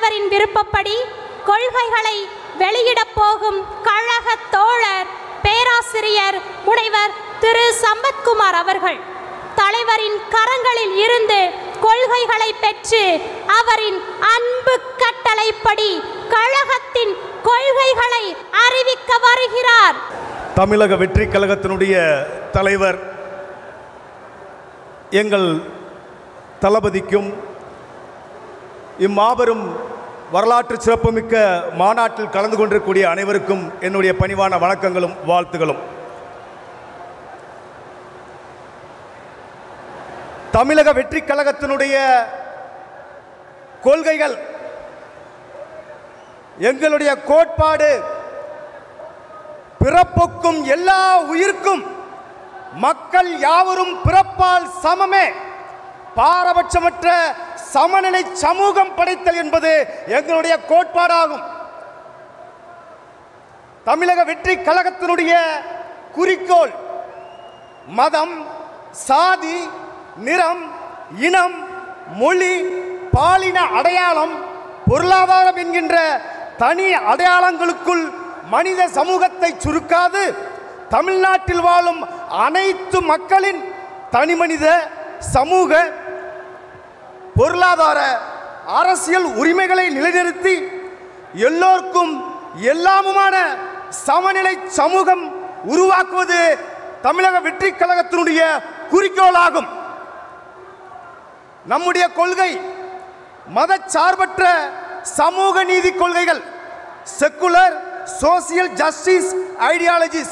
தலைவரின் விருப்பப்படி கொள்கைகளை வெளியிடப் போகும் கழக தோழர் பேராசிரியர் முனைவர் திரு சம்பத்குமார் அவர்கள் தலைவரின் கரங்களில் இருந்து கொள்கைகளை பெற்று அவரின் அன்பு கட்டளைப்படி கழகத்தின் கொள்கைகளை அறிவிக்க வருகிறார் தமிழக வெற்றி கழகத்தினுடைய தலைவர் எங்கள் தளபதிக்கும் இம்மாபெரும் வரலாற்று சிறப்புமிக்க மாநாட்டில் கலந்து கொண்டிருக்கக்கூடிய அனைவருக்கும் என்னுடைய பணிவான வணக்கங்களும் வாழ்த்துகளும் தமிழக வெற்றி கழகத்தினுடைய கொள்கைகள் எங்களுடைய கோட்பாடு பிறப்புக்கும் எல்லா உயிர்க்கும் மக்கள் யாவரும் பிறப்பால் சமமே பாரபட்சமற்ற சமநிலை சமூகம் படைத்தல் என்பது எங்களுடைய கோட்பாடாகும் தமிழக வெற்றி கழகத்தினுடைய குறிக்கோள் மதம் சாதி நிறம் இனம் மொழி பாலின அடையாளம் பொருளாதாரம் என்கின்ற தனி அடையாளங்களுக்குள் மனித சமூகத்தை சுருக்காது தமிழ்நாட்டில் வாழும் அனைத்து மக்களின் தனிமனித சமூக பொருளாதார அரசியல் உரிமைகளை நிலைநிறுத்தி எல்லோருக்கும் எல்லாமுமான சமநிலை சமூகம் உருவாக்குவது தமிழக வெற்றி கழகத்தினுடைய குறிக்கோளாகும் நம்முடைய கொள்கை மதச்சார்பற்ற சமூக நீதி கொள்கைகள் செக்குலர் சோசியல் ஜஸ்டிஸ் ஐடியாலஜிஸ்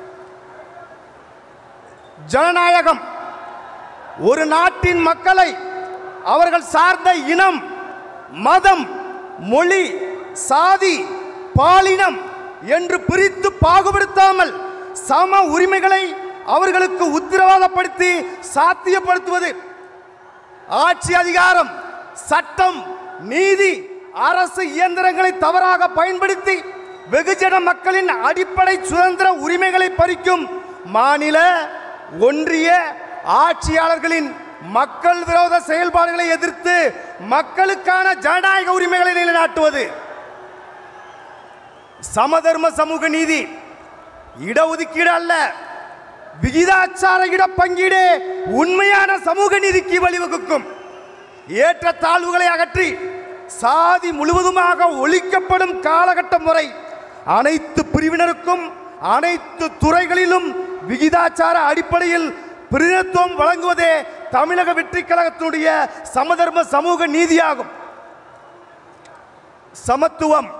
ஜனநாயகம் ஒரு நாட்டின் மக்களை அவர்கள் சார்ந்த இனம் மதம் மொழி சாதி பாலினம் என்று பிரித்து பாகுபடுத்தாமல் சம உரிமைகளை அவர்களுக்கு உத்தரவாதப்படுத்தி சாத்தியப்படுத்துவது ஆட்சி அதிகாரம் சட்டம் நீதி அரசு இயந்திரங்களை தவறாக பயன்படுத்தி வெகுஜன மக்களின் அடிப்படை சுதந்திர உரிமைகளை பறிக்கும் மாநில ஒன்றிய ஆட்சியாளர்களின் மக்கள் விரோத செயல்பாடுகளை எதிர்த்து மக்களுக்கான ஜனநாயக உரிமைகளை நிலைநாட்டுவது சமதர்ம சமூக நீதி இடஒதுக்கீடு அல்ல விகிதாச்சார இட பங்கீடு உண்மையான சமூக நீதிக்கு வழிவகுக்கும் ஏற்ற தாழ்வுகளை அகற்றி சாதி முழுவதுமாக ஒழிக்கப்படும் காலகட்டம் வரை அனைத்து பிரிவினருக்கும் அனைத்து துறைகளிலும் விகிதாச்சார அடிப்படையில் பிரதிநிதித்துவம் வழங்குவதே தமிழக வெற்றி கழகத்தினுடைய சமதர்ம சமூக நீதியாகும் சமத்துவம்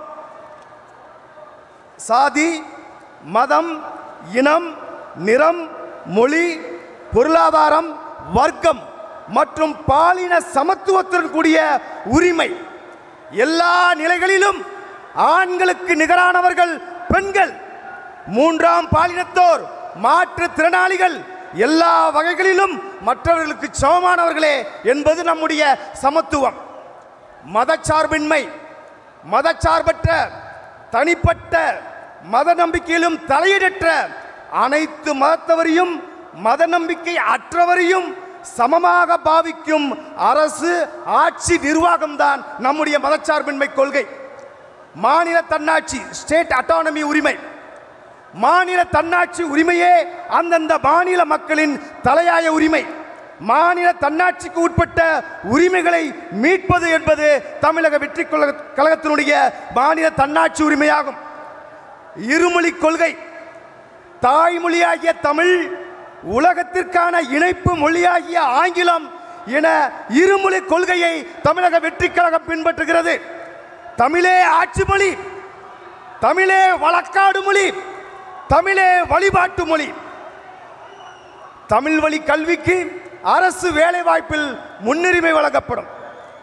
சாதி மதம் இனம் நிறம் மொழி பொருளாதாரம் வர்க்கம் மற்றும் பாலின சமத்துவத்துடன் கூடிய உரிமை எல்லா நிலைகளிலும் ஆண்களுக்கு நிகரானவர்கள் பெண்கள் மூன்றாம் பாலினத்தோர் மாற்றுத் திறனாளிகள் எல்லா வகைகளிலும் மற்றவர்களுக்கு சமமானவர்களே என்பது நம்முடைய சமத்துவம் மதச்சார்பின்மை மதச்சார்பற்ற தனிப்பட்ட மத நம்பிக்கையிலும் தலையிடற்ற அனைத்து மதத்தவரையும் மத நம்பிக்கை அற்றவரையும் சமமாக பாவிக்கும் அரசு ஆட்சி நிர்வாகம்தான் நம்முடைய மதச்சார்பின்மை கொள்கை மாநில தன்னாட்சி ஸ்டேட் அட்டானமி உரிமை மாநில தன்னாட்சி உரிமையே அந்தந்த மாநில மக்களின் தலையாய உரிமை மாநில தன்னாட்சிக்கு உட்பட்ட உரிமைகளை மீட்பது என்பது தமிழக வெற்றி கழக- கழகத்தினுடைய மாநில தன்னாட்சி உரிமையாகும் இருமொழி கொள்கை தாய்மொழியாகிய தமிழ் உலகத்திற்கான இணைப்பு மொழியாகிய ஆங்கிலம் என இருமொழி கொள்கையை தமிழக வெற்றி கழகம் பின்பற்றுகிறது தமிழே ஆட்சி மொழி தமிழே வழக்காடு மொழி தமிழே வழிபாட்டு மொழி தமிழ் வழி கல்விக்கு அரசு வேலைவாய்ப்பில் முன்னுரிமை வழங்கப்படும்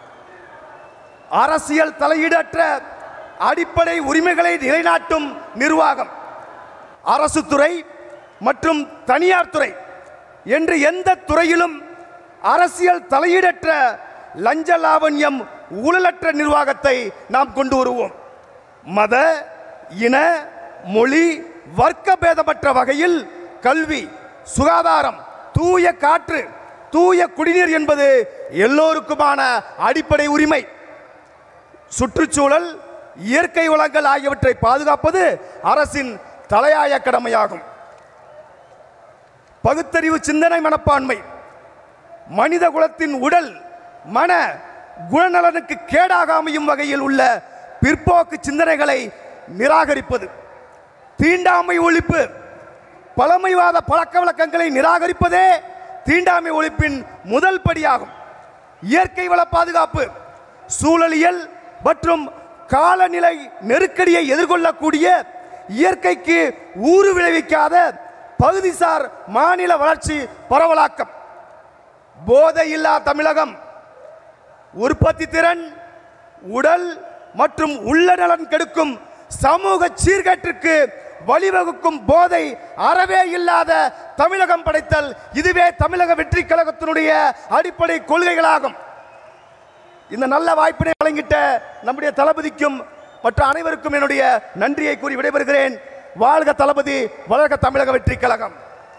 அரசியல் தலையீடற்ற அடிப்படை உரிமைகளை நிலைநாட்டும் நிர்வாகம் அரசு துறை மற்றும் தனியார் துறை என்று எந்த துறையிலும் அரசியல் தலையீடற்ற லஞ்ச லாவண்யம் ஊழலற்ற நிர்வாகத்தை நாம் கொண்டு வருவோம் மத இன மொழி வர்க்க பேதமற்ற வகையில் கல்வி சுகாதாரம் தூய காற்று தூய குடிநீர் என்பது எல்லோருக்குமான அடிப்படை உரிமை சுற்றுச்சூழல் இயற்கை வளங்கள் ஆகியவற்றை பாதுகாப்பது அரசின் தலையாய கடமையாகும் பகுத்தறிவு சிந்தனை மனப்பான்மை மனித குலத்தின் உடல் மன குணநலனுக்கு கேடாக அமையும் வகையில் உள்ள பிற்போக்கு சிந்தனைகளை நிராகரிப்பது தீண்டாமை ஒழிப்பு பழமைவாத பழக்க வழக்கங்களை நிராகரிப்பதே தீண்டாமை ஒழிப்பின் முதல் படியாகும் இயற்கை வள பாதுகாப்பு சூழலியல் மற்றும் காலநிலை நெருக்கடியை எதிர்கொள்ளக்கூடிய இயற்கைக்கு ஊறு விளைவிக்காத பகுதிசார் மாநில வளர்ச்சி பரவலாக்கம் போதையில்லா தமிழகம் உற்பத்தி திறன் உடல் மற்றும் உள்ள நலன் கெடுக்கும் சமூக சீர்கேட்டிற்கு வழிவகுக்கும் போதை அறவே இல்லாத தமிழகம் படைத்தல் இதுவே தமிழக வெற்றி கழகத்தினுடைய அடிப்படை கொள்கைகளாகும் இந்த நல்ல வாய்ப்பினை வழங்கிட்ட நம்முடைய தளபதிக்கும் மற்ற அனைவருக்கும் என்னுடைய நன்றியை கூறி விடைபெறுகிறேன் வாழ்க தளபதி வளர்க தமிழக வெற்றி கழகம்